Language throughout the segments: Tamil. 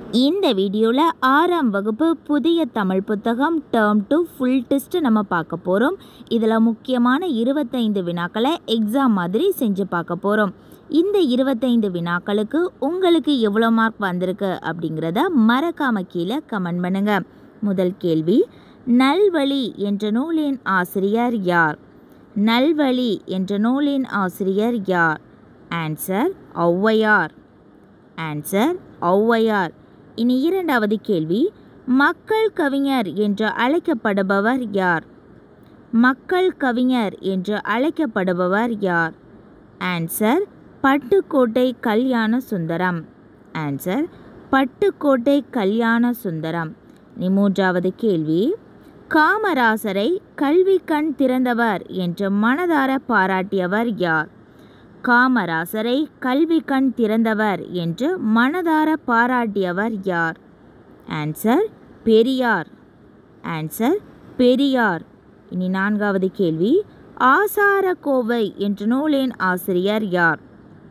இந்த வீடியோவில் ஆறாம் வகுப்பு புதிய தமிழ் புத்தகம் டேர்ம் டூ ஃபுல் டெஸ்ட் நம்ம பார்க்க போகிறோம் இதில் முக்கியமான இருபத்தைந்து வினாக்களை எக்ஸாம் மாதிரி செஞ்சு பார்க்க போகிறோம் இந்த இருபத்தைந்து வினாக்களுக்கு உங்களுக்கு எவ்வளோ மார்க் வந்திருக்கு அப்படிங்கிறத மறக்காம கீழே கமெண்ட் பண்ணுங்க முதல் கேள்வி நல்வழி என்ற நூலின் ஆசிரியர் யார் நல்வழி என்ற நூலின் ஆசிரியர் யார் ஆன்சர் ஔவையார் ஆன்சர் ஔவையார் இனி இரண்டாவது கேள்வி மக்கள் கவிஞர் என்று அழைக்கப்படுபவர் யார் மக்கள் கவிஞர் என்று அழைக்கப்படுபவர் யார் ஆன்சர் பட்டுக்கோட்டை கல்யாண சுந்தரம் ஆன்சர் பட்டுக்கோட்டை கல்யாண சுந்தரம் இனி மூன்றாவது கேள்வி காமராசரை கல்வி கண் திறந்தவர் என்று மனதார பாராட்டியவர் யார் காமராசரை கல்வி கண் திறந்தவர் என்று மனதார பாராட்டியவர் யார் ஆன்சர் பெரியார் ஆன்சர் பெரியார் இனி நான்காவது கேள்வி ஆசாரக்கோவை என்ற நூலின் ஆசிரியர் யார்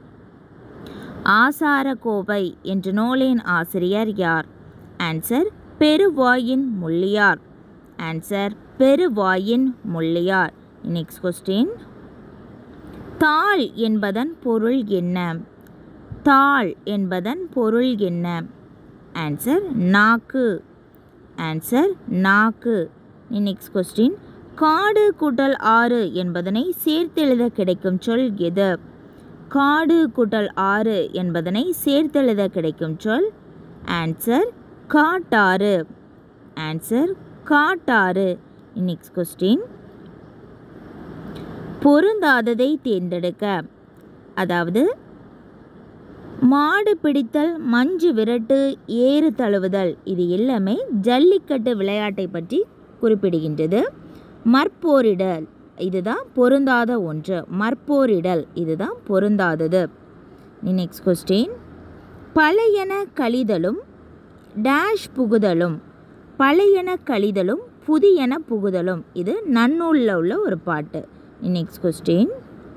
ஆசாரக்கோவை என்ற நூலின் ஆசிரியர் யார் answer Peruvayin Mulliyar answer Peruvayin Mulliyar next question தாள் என்பதன் பொருள் என்ன தாள் என்பதன் பொருள் என்ன ஆன்சர் நாக்கு ஆன்சர் நாக்கு நெக்ஸ்ட் கொஸ்டின் காடு கூட்டல் ஆறு என்பதனை சேர்த்தெழுத கிடைக்கும் சொல் எது காடு கூட்டல் ஆறு என்பதனை சேர்த்தெழுத கிடைக்கும் சொல் ஆன்சர் காட்டாறு ஆன்சர் காட்டாறு நெக்ஸ்ட் கொஸ்டின் பொருந்தாததை தேர்ந்தெடுக்க அதாவது மாடு பிடித்தல் மஞ்சு விரட்டு ஏறு தழுவுதல் இது எல்லாமே ஜல்லிக்கட்டு விளையாட்டை பற்றி குறிப்பிடுகின்றது மற்போரிடல் இதுதான் பொருந்தாத ஒன்று மற்போரிடல் இதுதான் பொருந்தாதது நெக்ஸ்ட் கொஸ்டின் பழையன கழிதலும் டேஷ் புகுதலும் பழையன கழிதலும் புதியன புகுதலும் இது நன்னூலில் உள்ள ஒரு பாட்டு நெக்ஸ்ட் கொஸ்டின்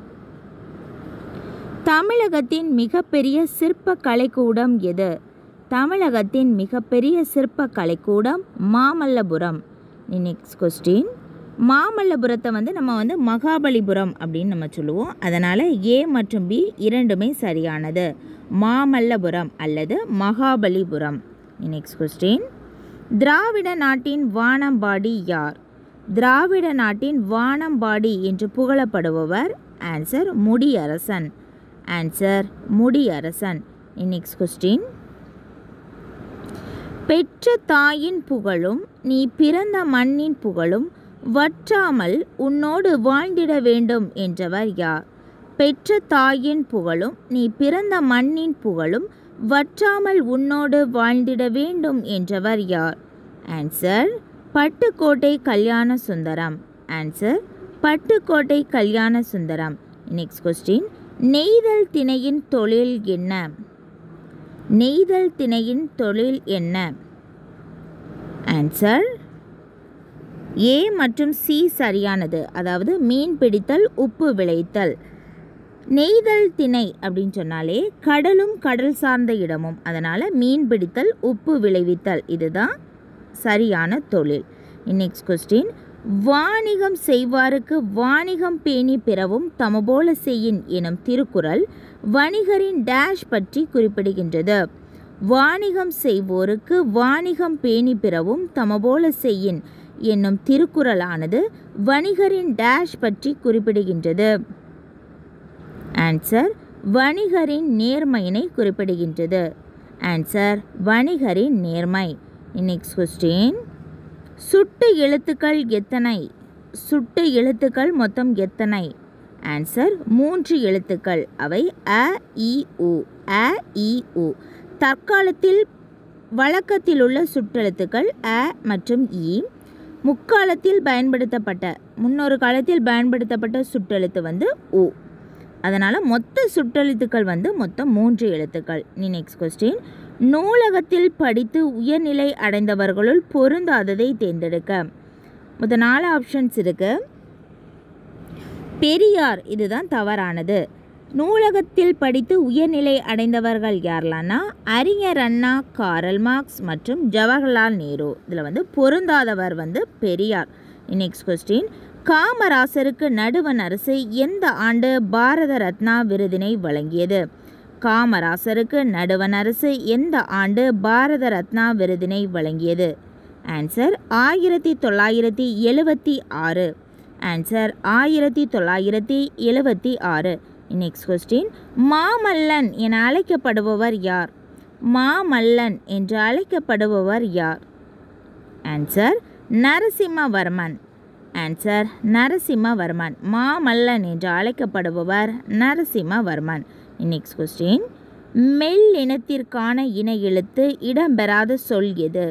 தமிழகத்தின் மிகப்பெரிய சிற்ப கலைக்கூடம் எது தமிழகத்தின் மிகப்பெரிய சிற்ப கலைக்கூடம் மாமல்லபுரம் நெக்ஸ்ட் கொஸ்டின் மாமல்லபுரத்தை வந்து நம்ம வந்து மகாபலிபுரம் அப்படின்னு நம்ம சொல்லுவோம் அதனால் ஏ மற்றும் பி இரண்டுமே சரியானது மாமல்லபுரம் அல்லது மகாபலிபுரம் நெக்ஸ்ட் கொஸ்டின் திராவிட நாட்டின் வானம்பாடி யார் திராவிட நாட்டின் வானம்பாடி என்று புகழப்படுபவர் answer Mudiyarasan answer Mudiyarasan next question பெற்ற தாயின் புகழும் நீ பிறந்த மண்ணின் புகழும் வற்றாமல் உன்னோடு வாழ்ந்திட வேண்டும் என்றவர் யார் பெற்ற தாயின் புகழும் நீ பிறந்த மண்ணின் புகழும் வற்றாமல் உன்னோடு வாழ்ந்திட வேண்டும் என்றவர் யார் ஆன்சர் பட்டுக்கோட்டை கல்யாண சுந்தரம் ஆன்சர் பட்டுக்கோட்டை கல்யாண சுந்தரம் நெக்ஸ்ட் கொஸ்டின் நெய்தல் திணையின் தொழில் என்ன நெய்தல் திணையின் தொழில் என்ன ஆன்சர் ஏ மற்றும் சி சரியானது அதாவது மீன் பிடித்தல் உப்பு விளைத்தல் நெய்தல் திணை அப்படின்னு சொன்னாலே கடலும் கடல் சார்ந்த இடமும் அதனால் மீன் பிடித்தல் உப்பு விளைவித்தல் இதுதான் சரியான தொழில் நெக்ஸ்ட் கொஸ்டின் வாணிகம் செய்வாருக்கு வாணிகம் பேணி பிறவும் தமபோல செய்யின் எனும் திருக்குறள் வணிகரின் டேஷ் பற்றி குறிப்பிடுகின்றது வாணிகம் செய்வோருக்கு வாணிகம் பேணி பிறவும் தமபோல செய்யின் என்னும் திருக்குறளானது வணிகரின் டேஷ் பற்றி குறிப்பிடுகின்றது ஆன்சர் வணிகரின் நேர்மையினை குறிப்பிடுகின்றது ஆன்சர் வணிகரின் நேர்மை நெக்ஸ்ட் கொஸ்டின் சுட்டு எழுத்துக்கள் எத்தனை சுட்டு எழுத்துக்கள் மொத்தம் எத்தனை ஆன்சர் மூன்று எழுத்துக்கள் அவை அ இ உ அ இ உ தற்காலத்தில் வழக்கத்தில் உள்ள சுட்டெழுத்துக்கள் அ மற்றும் இ முக்காலத்தில் பயன்படுத்தப்பட்ட முன்னொரு காலத்தில் பயன்படுத்தப்பட்ட சுட்டெழுத்து வந்து உ அதனால் மொத்த சுட்டெழுத்துக்கள் வந்து மொத்தம் மூன்று எழுத்துக்கள் நீ நெக்ஸ்ட் கொஸ்டின் நூலகத்தில் படித்து உயர்நிலை அடைந்தவர்களுள் பொருந்தாததை தேர்ந்தெடுக்க மொத்தம் நாலு ஆப்ஷன்ஸ் இருக்கு பெரியார் இதுதான் தவறானது நூலகத்தில் படித்து உயர்நிலை அடைந்தவர்கள் யாரெல்லாம்னா அறிஞர் அண்ணா காரல் மார்க்ஸ் மற்றும் ஜவஹர்லால் நேரு இதில் வந்து பொருந்தாதவர் வந்து பெரியார் நெக்ஸ்ட் கொஸ்டின் காமராசருக்கு நடுவண் அரசு எந்த ஆண்டு பாரத ரத்னா விருதினை வழங்கியது காமராசருக்கு நடுவண் அரசு எந்த ஆண்டு பாரத ரத்னா விருதினை வழங்கியது ஆன்சர் ஆயிரத்தி தொள்ளாயிரத்தி எழுவத்தி ஆறு ஆன்சர் ஆயிரத்தி தொள்ளாயிரத்தி எழுவத்தி ஆறு நெக்ஸ்ட் கொஸ்டின் மாமல்லன் என அழைக்கப்படுபவர் யார் மாமல்லன் என்று அழைக்கப்படுபவர் யார் ஆன்சர் நரசிம்மவர்மன் ஆன்சர் நரசிம்மவர்மன் மாமல்லன் என்று அழைக்கப்படுபவர் நரசிம்மவர்மன் நெக்ஸ்ட் கொஸ்டின் மெல் இனத்திற்கான இன எழுத்து இடம்பெறாத சொல் எது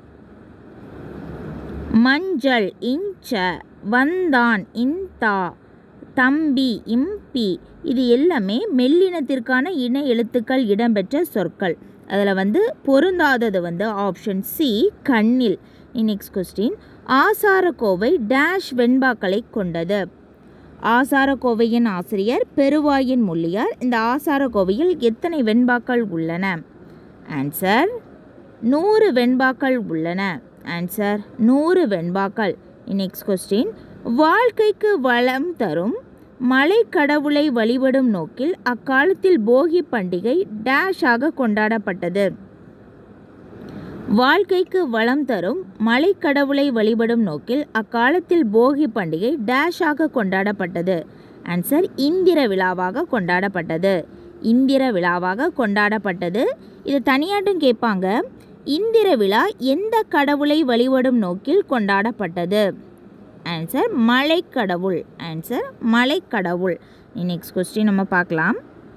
மஞ்சள் இஞ்ச வந்தான் இந்தா தம்பி இம்பி இது எல்லாமே மெல்லினத்திற்கான இன எழுத்துக்கள் இடம்பெற்ற சொற்கள் அதில் வந்து பொருந்தாதது வந்து ஆப்ஷன் சி கண்ணில் நெக்ஸ்ட் கொஸ்டின் ஆசாரக்கோவை டேஷ் வெண்பாக்களை கொண்டது ஆசாரக்கோவையின் ஆசிரியர் பெருவாயின் முள்ளியார் இந்த ஆசாரக்கோவையில் எத்தனை வெண்பாக்கள் உள்ளன ஆன்சர் நூறு வெண்பாக்கள் உள்ளன ஆன்சர் நூறு வெண்பாக்கள் நெக்ஸ்ட் கொஸ்டின் வாழ்க்கைக்கு வளம் தரும் மலை கடவுளை வழிபடும் நோக்கில் அக்காலத்தில் போகி பண்டிகை டேஷாக கொண்டாடப்பட்டது வாழ்க்கைக்கு வளம் தரும் மலை கடவுளை வழிபடும் நோக்கில் அக்காலத்தில் போகி பண்டிகை டேஷாக கொண்டாடப்பட்டது ஆன்சர் இந்திர விழாவாக கொண்டாடப்பட்டது இந்திர விழாவாக கொண்டாடப்பட்டது இது தனியாட்டும் கேட்பாங்க இந்திர விழா எந்த கடவுளை வழிபடும் நோக்கில் கொண்டாடப்பட்டது ஆன்சர் மலைக்கடவுள் ஆன்சர் மலைக்கடவுள் நெக்ஸ்ட் கொஸ்டின் நம்ம பார்க்கலாம்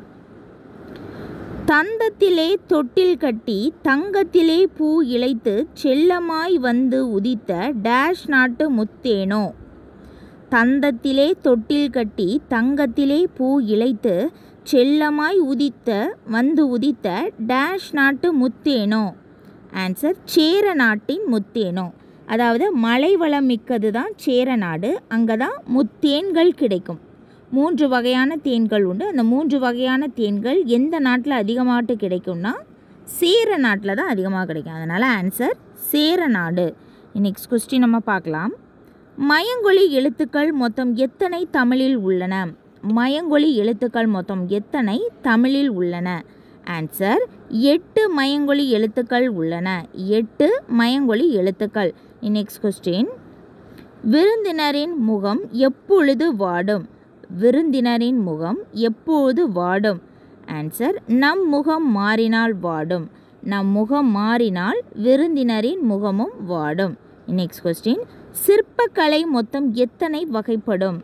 தந்தத்திலே தொட்டில் கட்டி தங்கத்திலே பூ இழைத்து செல்லமாய் வந்து உதித்த டேஷ் நாட்டு முத்தேனோ தந்தத்திலே தொட்டில் கட்டி தங்கத்திலே பூ இழைத்து செல்லமாய் உதித்த வந்து உதித்த டேஷ் நாட்டு முத்தேனோ ஆன்சர் சேர நாட்டின் முத்தேனோ அதாவது மலை வளம் மிக்கது தான் சேர நாடு அங்கே தான் முத்தேன்கள் கிடைக்கும் மூன்று வகையான தேன்கள் உண்டு அந்த மூன்று வகையான தேன்கள் எந்த நாட்டில் அதிகமாட்டு கிடைக்கும்னா சேர நாட்டில் தான் அதிகமாக கிடைக்கும் அதனால் ஆன்சர் சேர நாடு நெக்ஸ்ட் கொஸ்டின் நம்ம பார்க்கலாம் மயங்கொலி எழுத்துக்கள் மொத்தம் எத்தனை தமிழில் உள்ளன மயங்கொலி எழுத்துக்கள் மொத்தம் எத்தனை தமிழில் உள்ளன ஆன்சர் எட்டு மயங்கொலி எழுத்துக்கள் உள்ளன எட்டு மயங்கொலி எழுத்துக்கள் நெக்ஸ்ட் கொஸ்டின் விருந்தினரின் முகம் எப்பொழுது வாடும் விருந்தினரின் முகம் எப்போது வாடும் ஆன்சர் நம் முகம் மாறினால் வாடும் நம் முகம் மாறினால் விருந்தினரின் முகமும் வாடும் நெக்ஸ்ட் கொஸ்டின் சிற்பக்கலை மொத்தம் எத்தனை வகைப்படும்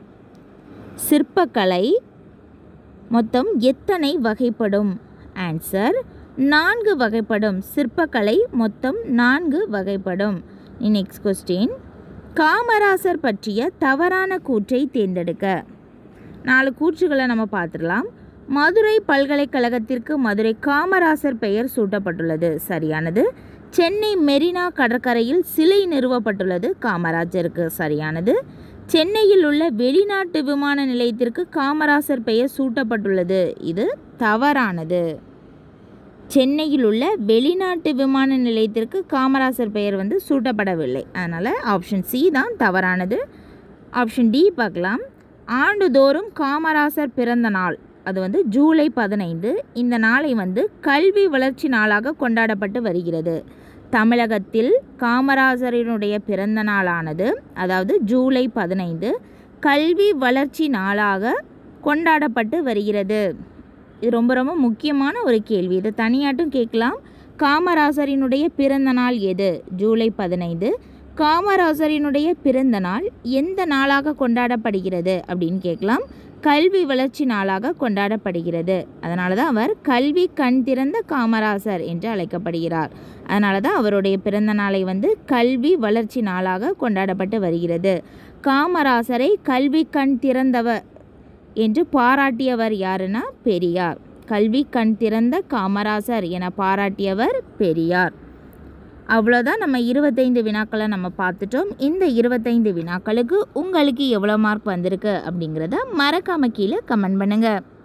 சிற்பக்கலை மொத்தம் எத்தனை வகைப்படும் ஆன்சர் நான்கு வகைப்படும் சிற்பக்கலை மொத்தம் நான்கு வகைப்படும் நெக்ஸ்ட் கொஸ்டின் காமராசர் பற்றிய தவறான கூற்றை தேர்ந்தெடுக்க நாலு கூற்றுகளை நம்ம பார்த்துடலாம் மதுரை பல்கலைக்கழகத்திற்கு மதுரை காமராசர் பெயர் சூட்டப்பட்டுள்ளது சரியானது சென்னை மெரினா கடற்கரையில் சிலை நிறுவப்பட்டுள்ளது காமராஜருக்கு சரியானது சென்னையில் உள்ள வெளிநாட்டு விமான நிலையத்திற்கு காமராசர் பெயர் சூட்டப்பட்டுள்ளது இது தவறானது சென்னையில் உள்ள வெளிநாட்டு விமான நிலையத்திற்கு காமராசர் பெயர் வந்து சூட்டப்படவில்லை அதனால் ஆப்ஷன் சி தான் தவறானது ஆப்ஷன் டி பார்க்கலாம் ஆண்டுதோறும் காமராசர் பிறந்த நாள் அது வந்து ஜூலை பதினைந்து இந்த நாளை வந்து கல்வி வளர்ச்சி நாளாக கொண்டாடப்பட்டு வருகிறது தமிழகத்தில் காமராஜரினுடைய பிறந்த நாளானது அதாவது ஜூலை பதினைந்து கல்வி வளர்ச்சி நாளாக கொண்டாடப்பட்டு வருகிறது இது ரொம்ப ரொம்ப முக்கியமான ஒரு கேள்வி இதை தனியாட்டும் கேட்கலாம் காமராசரினுடைய பிறந்த நாள் எது ஜூலை பதினைந்து காமராசரினுடைய பிறந்த நாள் எந்த நாளாக கொண்டாடப்படுகிறது அப்படின்னு கேட்கலாம் கல்வி வளர்ச்சி நாளாக கொண்டாடப்படுகிறது அதனால தான் அவர் கல்வி கண் திறந்த காமராசர் என்று அழைக்கப்படுகிறார் அதனால தான் அவருடைய பிறந்த நாளை வந்து கல்வி வளர்ச்சி நாளாக கொண்டாடப்பட்டு வருகிறது காமராசரை கல்வி கண் திறந்தவர் என்று பாராட்டியவர் யாருன்னா பெரியார் கல்வி கண் திறந்த காமராசர் என பாராட்டியவர் பெரியார் அவ்வளோதான் நம்ம இருபத்தைந்து வினாக்களை நம்ம பார்த்துட்டோம் இந்த இருபத்தைந்து வினாக்களுக்கு உங்களுக்கு எவ்வளோ மார்க் வந்திருக்கு அப்படிங்கிறத மறக்காம கீழே கமெண்ட் பண்ணுங்கள்